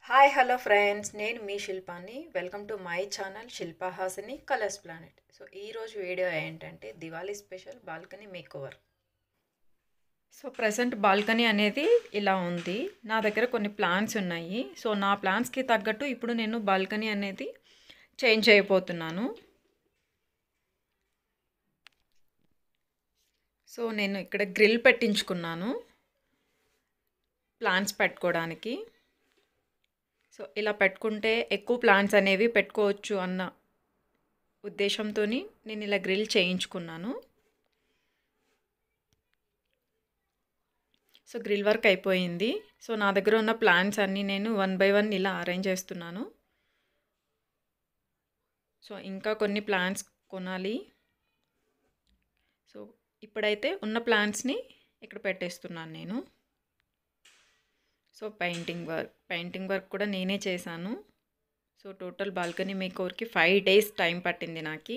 hi hello friends నేను మీ శిల్పాని welcome to my channel Shilpa Hasini Colours Planet so ఈరోజు వీడియో ఏంటంటే Diwali special balcony makeover so present balcony అనేది ఇలా ఉంది నా దగ్గర కొన్ని ప్లాన్స్ ఉన్నాయి సో నా ప్లాన్స్కి తగ్గట్టు ఇప్పుడు నేను బాల్కనీ అనేది చేంజ్ అయిపోతున్నాను సో నేను ఇక్కడ గ్రిల్ పెట్టించుకున్నాను ప్లాంట్స్ పెట్టుకోవడానికి సో ఇలా పెట్టుకుంటే ఎక్కువ ప్లాంట్స్ అనేవి పెట్టుకోవచ్చు అన్న ఉద్దేశంతో నేను ఇలా గ్రిల్ చేయించుకున్నాను సో గ్రిల్ వర్క్ అయిపోయింది సో నా దగ్గర ఉన్న ప్లాంట్స్ అన్నీ నేను వన్ బై వన్ ఇలా అరేంజ్ చేస్తున్నాను సో ఇంకా కొన్ని ప్లాంట్స్ కొనాలి సో ఇప్పుడైతే ఉన్న ప్లాంట్స్ని ఇక్కడ పెట్టేస్తున్నాను నేను so painting work painting work కూడా నేనే చేశాను సో టోటల్ బాల్కనీ మేకోవర్కి ఫైవ్ డేస్ టైం పట్టింది నాకు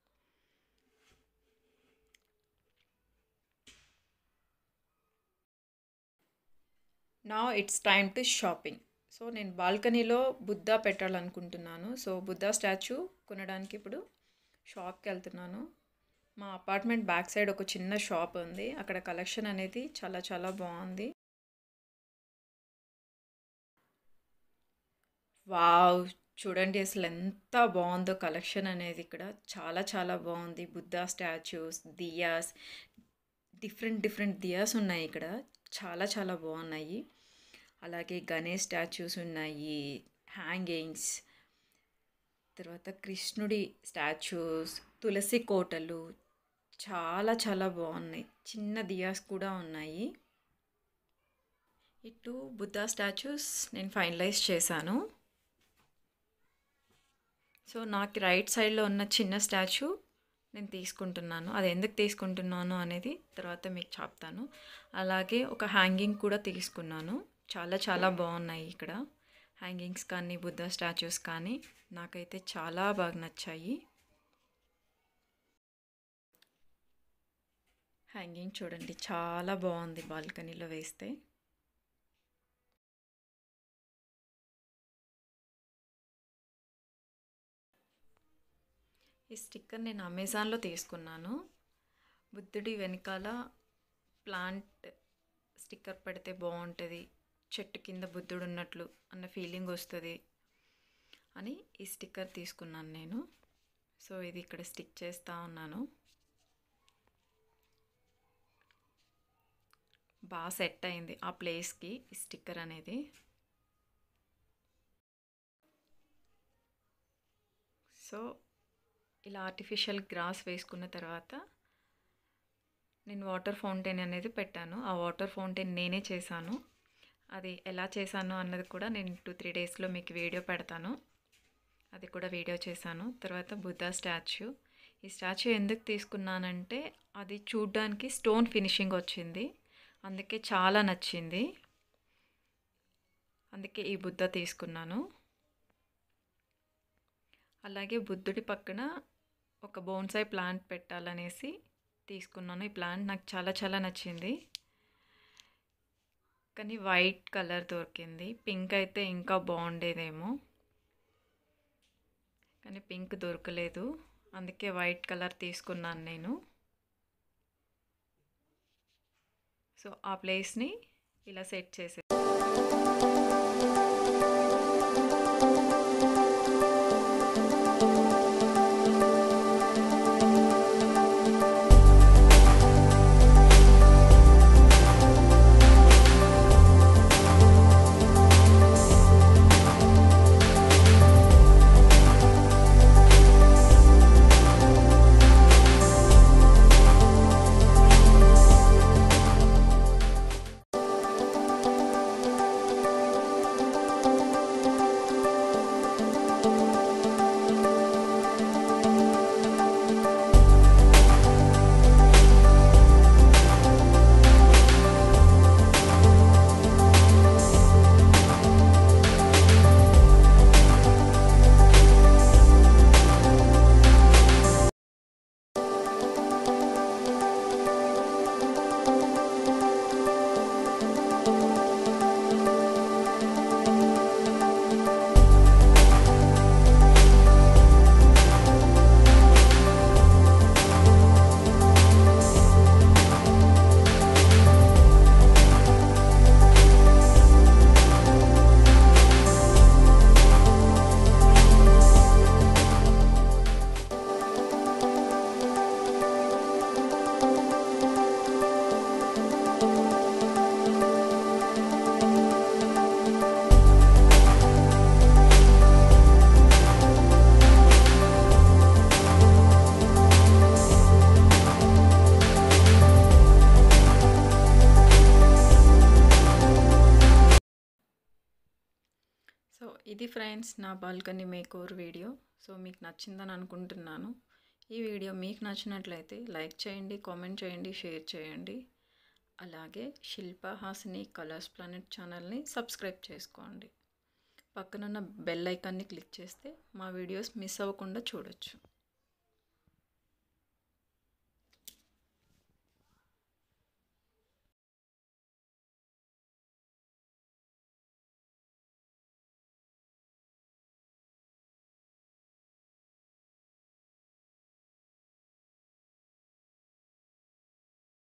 నా it's time to shopping so నేను బాల్కనీలో బుద్ధ పెట్టాలనుకుంటున్నాను సో బుద్ధ స్టాచ్యూ కొనడానికి ఇప్పుడు షాప్కి వెళ్తున్నాను మా అపార్ట్మెంట్ బ్యాక్ సైడ్ ఒక చిన్న షాప్ ఉంది అక్కడ కలెక్షన్ అనేది చాలా చాలా బాగుంది వావ్ చూడండి అసలు ఎంత బాగుందో కలెక్షన్ అనేది ఇక్కడ చాలా చాలా బాగుంది Buddha statues diyas different different diyas ఉన్నాయి ఇక్కడ చాలా చాలా బాగున్నాయి అలాగే గణేష్ స్టాచ్యూస్ ఉన్నాయి హ్యాంగింగ్స్ తర్వాత కృష్ణుడి స్టాచ్యూస్ తులసి కోటలు చాలా చాలా బాగున్నాయి చిన్న దియాస్ కూడా ఉన్నాయి ఇటు బుద్ధా స్టాచ్యూస్ నేను ఫైనలైజ్ చేశాను సో నాకు రైట్ సైడ్లో ఉన్న చిన్న స్టాచ్యూ నేను తీసుకుంటున్నాను అది ఎందుకు తీసుకుంటున్నాను అనేది తర్వాత మీకు చెప్తాను అలాగే ఒక హ్యాంగింగ్ కూడా తీసుకున్నాను చాలా చాలా బాగున్నాయి ఇక్కడ హ్యాంగింగ్స్ కానీ బుద్ధ స్టాచ్యూస్ కానీ నాకైతే చాలా బాగా నచ్చాయి హ్యాంగింగ్ చూడండి చాలా బాగుంది బాల్కనీలో వేస్తే ఈ స్టిక్కర్ నేను అమెజాన్లో తీసుకున్నాను బుద్ధుడి వెనకాల ప్లాంట్ స్టిక్కర్ పెడితే బాగుంటుంది చెట్టు కింద బుద్ధుడు ఉన్నట్లు అన్న ఫీలింగ్ వస్తుంది అని ఈ స్టిక్కర్ తీసుకున్నాను నేను సో ఇది ఇక్కడ స్టిక్ చేస్తూ ఉన్నాను బాగా సెట్ అయింది ఆ ప్లేస్కి ఈ స్టిక్కర్ అనేది సో ఇలా ఆర్టిఫిషియల్ గ్రాస్ వేసుకున్న తర్వాత నేను వాటర్ ఫౌంటైన్ అనేది పెట్టాను ఆ వాటర్ ఫౌంటైన్ నేనే చేశాను అది ఎలా చేశాను అన్నది కూడా నేను టూ త్రీ డేస్లో మీకు వీడియో పెడతాను అది కూడా వీడియో చేశాను తర్వాత బుద్ధ స్టాచ్యూ ఈ స్టాచ్యూ ఎందుకు తీసుకున్నానంటే అది చూడ్డానికి స్టోన్ ఫినిషింగ్ వచ్చింది అందుకే చాలా నచ్చింది అందుకే ఈ బుద్ధ తీసుకున్నాను అలాగే బుద్ధుడి పక్కన ఒక బోన్సాయి ప్లాంట్ పెట్టాలనేసి తీసుకున్నాను ఈ ప్లాంట్ నాకు చాలా చాలా నచ్చింది కానీ వైట్ కలర్ దొరికింది పింక్ అయితే ఇంకా బాగుండేదేమో కానీ పింక్ దొరకలేదు అందుకే వైట్ కలర్ తీసుకున్నాను నేను సో ఆ ప్లేస్ని ఇలా సెట్ చేసే సో ఇది ఫ్రెండ్స్ నా బాల్కనీ మేకోర్ వీడియో సో మీకు నచ్చిందని అనుకుంటున్నాను ఈ వీడియో మీకు నచ్చినట్లయితే లైక్ చేయండి కామెంట్ చేయండి షేర్ చేయండి అలాగే శిల్ప హాసిని కలర్స్ ప్లానెట్ ఛానల్ని సబ్స్క్రైబ్ చేసుకోండి పక్కనున్న బెల్ ఐకాన్ని క్లిక్ చేస్తే మా వీడియోస్ మిస్ అవ్వకుండా చూడొచ్చు